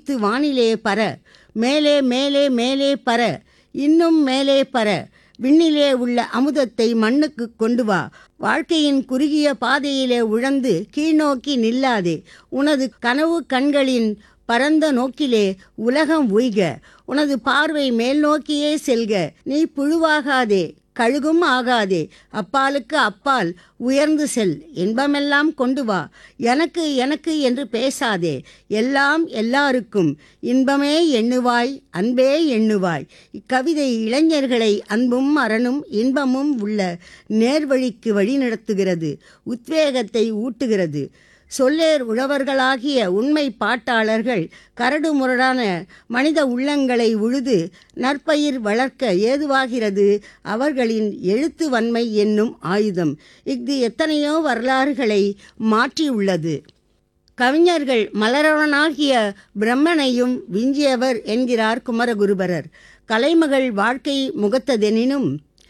குதித்து வானிலே பற மேலே மேலே மேலே பற இன்னும் மேலே பற விண்ணிலே உள்ள அமுதத்தை மண்ணுக்கு கொண்டு வா வாழ்க்கையின் குறுகிய பாதையிலே உழந்து கீழ்நோக்கி நில்லாதே உனது கனவு கண்களின் பரந்த நோக்கிலே உலகம் உய்க உனது பார்வை மேல் நோக்கியே செல்க நீ புழுவாகாதே கழுகும் ஆகாதே அப்பாலுக்கு அப்பால் உயர்ந்து செல் இன்பமெல்லாம் கொண்டு வா எனக்கு எனக்கு என்று பேசாதே எல்லாம் எல்லாருக்கும் இன்பமே எண்ணுவாய் அன்பே எண்ணுவாய் இக்கவிதை இளைஞர்களை அன்பும் அரணும் இன்பமும் உள்ள நேர்வழிக்கு வழிநடத்துகிறது உத்வேகத்தை ஊட்டுகிறது சொல்லேர் உழவர்களாகிய உண்மை பாட்டாளர்கள் கரடு முரடான மனித உள்ளங்களை உழுது நற்பயிர் வளர்க்க ஏதுவாகிறது அவர்களின் எழுத்து வன்மை என்னும் ஆயுதம் இஃது எத்தனையோ வரலாறுகளை மாற்றியுள்ளது கவிஞர்கள் மலரவனாகிய பிரம்மனையும் விஞ்சியவர் என்கிறார் குமரகுருபரர் கலைமகள் வாழ்க்கை முகத்ததெனினும்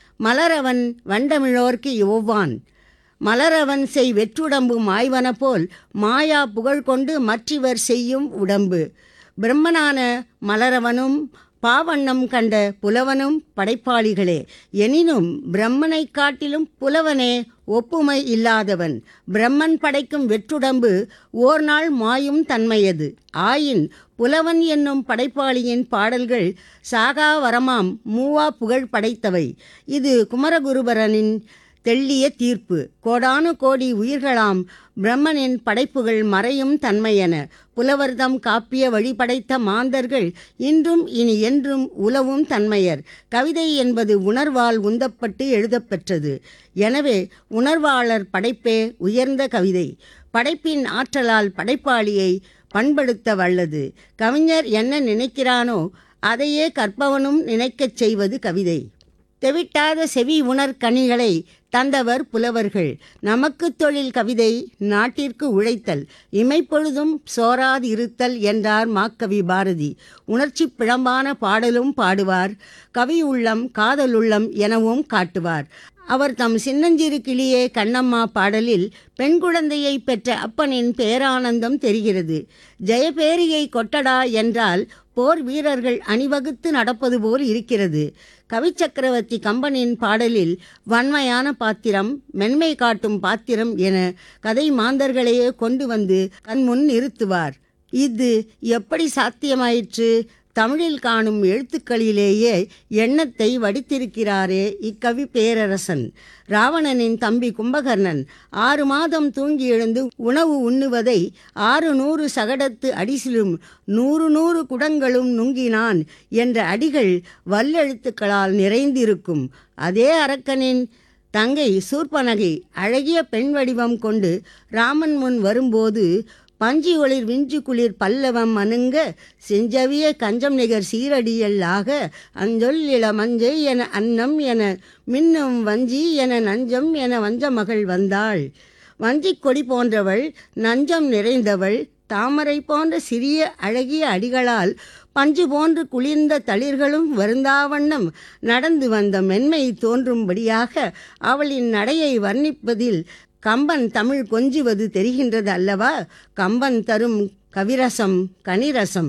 மலரவன் வண்டமிழோர்க்கு ஒவ்வான் மலரவன் செய் வெற்றுடம்பு மாய்வன போல் மாயா புகழ் கொண்டு மற்றிவர் செய்யும் உடம்பு பிரம்மனான மலரவனும் பாவண்ணம் கண்ட புலவனும் படைப்பாளிகளே எனினும் பிரம்மனைக் காட்டிலும் புலவனே ஒப்புமை இல்லாதவன் பிரம்மன் படைக்கும் வெற்றுடம்பு ஓர் நாள் மாயும் தன்மையது ஆயின் புலவன் என்னும் படைப்பாளியின் பாடல்கள் சாகா வரமாம் மூவா புகழ் படைத்தவை இது குமரகுருபரனின் தெள்ளிய தீர்ப்பு கோடானு கோடி உயிர்களாம் பிரம்மனின் படைப்புகள் மறையும் தன்மையென புலவர்தம் காப்பிய வழி படைத்த மாந்தர்கள் இன்றும் இனி என்றும் உலவும் தன்மையர் கவிதை என்பது உணர்வால் உந்தப்பட்டு எழுதப்பெற்றது எனவே உணர்வாளர் படைப்பே உயர்ந்த கவிதை படைப்பின் ஆற்றலால் படைப்பாளியை பண்படுத்த வல்லது கவிஞர் என்ன நினைக்கிறானோ அதையே கற்பவனும் நினைக்கச் செய்வது கவிதை தெவிட்டாத செவி உணர் கனிகளை தந்தவர் புலவர்கள் நமக்கு தொழில் கவிதை நாட்டிற்கு உழைத்தல் இமைப்பொழுதும் சோராது இருத்தல் என்றார் மாக்கவி பாரதி உணர்ச்சி பிழம்பான பாடலும் பாடுவார் கவி உள்ளம் காதலுள்ளம் எனவும் காட்டுவார் அவர் தம் சின்னஞ்சிறு கிளியே கண்ணம்மா பாடலில் பெண் குழந்தையை பெற்ற அப்பனின் பேரானந்தம் தெரிகிறது ஜெயபேரியை கொட்டடா என்றால் போர் வீரர்கள் அணிவகுத்து நடப்பது போல் இருக்கிறது கவிச்சக்கரவர்த்தி கம்பனின் பாடலில் வன்மையான பாத்திரம் மென்மை காட்டும் பாத்திரம் என கதை மாந்தர்களையே கொண்டு வந்து கண்முன் நிறுத்துவார் இது எப்படி சாத்தியமாயிற்று தமிழில் காணும் எழுத்துக்களிலேயே எண்ணத்தை வடித்திருக்கிறாரே இக்கவி பேரரசன் ராவணனின் தம்பி கும்பகர்ணன் ஆறு மாதம் தூங்கி எழுந்து உணவு உண்ணுவதை ஆறு நூறு சகடத்து அடிசிலும் நூறு நூறு குடங்களும் நுங்கினான் என்ற அடிகள் வல்லெழுத்துக்களால் நிறைந்திருக்கும் அதே அரக்கனின் தங்கை சூர்பனகை அழகிய பெண் வடிவம் கொண்டு ராமன் முன் வரும்போது பஞ்சி ஒளிர் விஞ்சு குளிர் பல்லவம் அணுங்க செஞ்சவிய கஞ்சம் நிகர் சீரடியல்லாக அஞ்சொல் இள மஞ்சை என அன்னம் என மின்னும் வஞ்சி என நஞ்சம் என வஞ்ச மகள் வந்தாள் வஞ்சிக் கொடி போன்றவள் நஞ்சம் நிறைந்தவள் தாமரை போன்ற சிறிய அழகிய அடிகளால் பஞ்சு போன்று குளிர்ந்த தளிர்களும் வருந்தாவண்ணம் நடந்து வந்த மென்மை தோன்றும்படியாக அவளின் நடையை வர்ணிப்பதில் கம்பன் தமிழ் கொஞ்சுவது தெரிகின்றது அல்லவா கம்பன் தரும் கவிரசம் கனிரசம்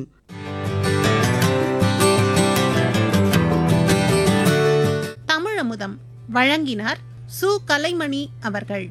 தமிழமுதம் வழங்கினார் சு கலைமணி அவர்கள்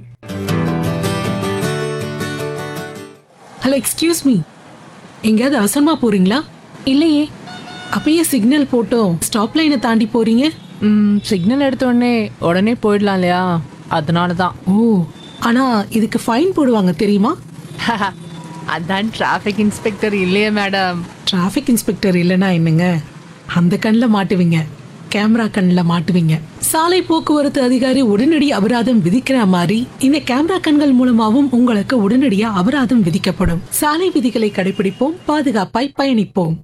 ஹலோ எக்ஸ்கியூஸ் மீ எங்கேயாவது அவசரமா போறீங்களா இல்லையே அப்பயே சிக்னல் போட்டோம் ஸ்டாப் லைனை தாண்டி போறீங்க ம் சிக்னல் எடுத்த உடனே உடனே போயிடலாம் இல்லையா அதனால தான் ஓ ஆனா இதுக்கு ஃபைன் போடுவாங்க தெரியுமா அதான் டிராஃபிக் இன்ஸ்பெக்டர் இல்லையே மேடம் டிராஃபிக் இன்ஸ்பெக்டர் இல்லைன்னா என்னங்க அந்த கண்ணில் மாட்டுவீங்க கேமரா கண்ணில் மாட்டுவீங்க சாலை போக்குவரத்து அதிகாரி உடனடி அபராதம் விதிக்கிற மாதிரி இந்த கேமரா கண்கள் மூலமாவும் உங்களுக்கு உடனடியா அபராதம் விதிக்கப்படும் சாலை விதிகளை கடைபிடிப்போம் பாதுகாப்பாய் பயணிப்போம்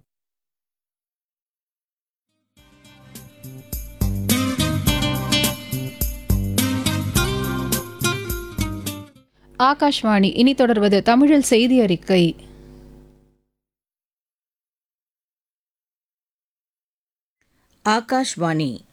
ஆகாஷ்வாணி இனி தொடர்வது தமிழில் செய்தி அறிக்கை ஆகாஷ்வாணி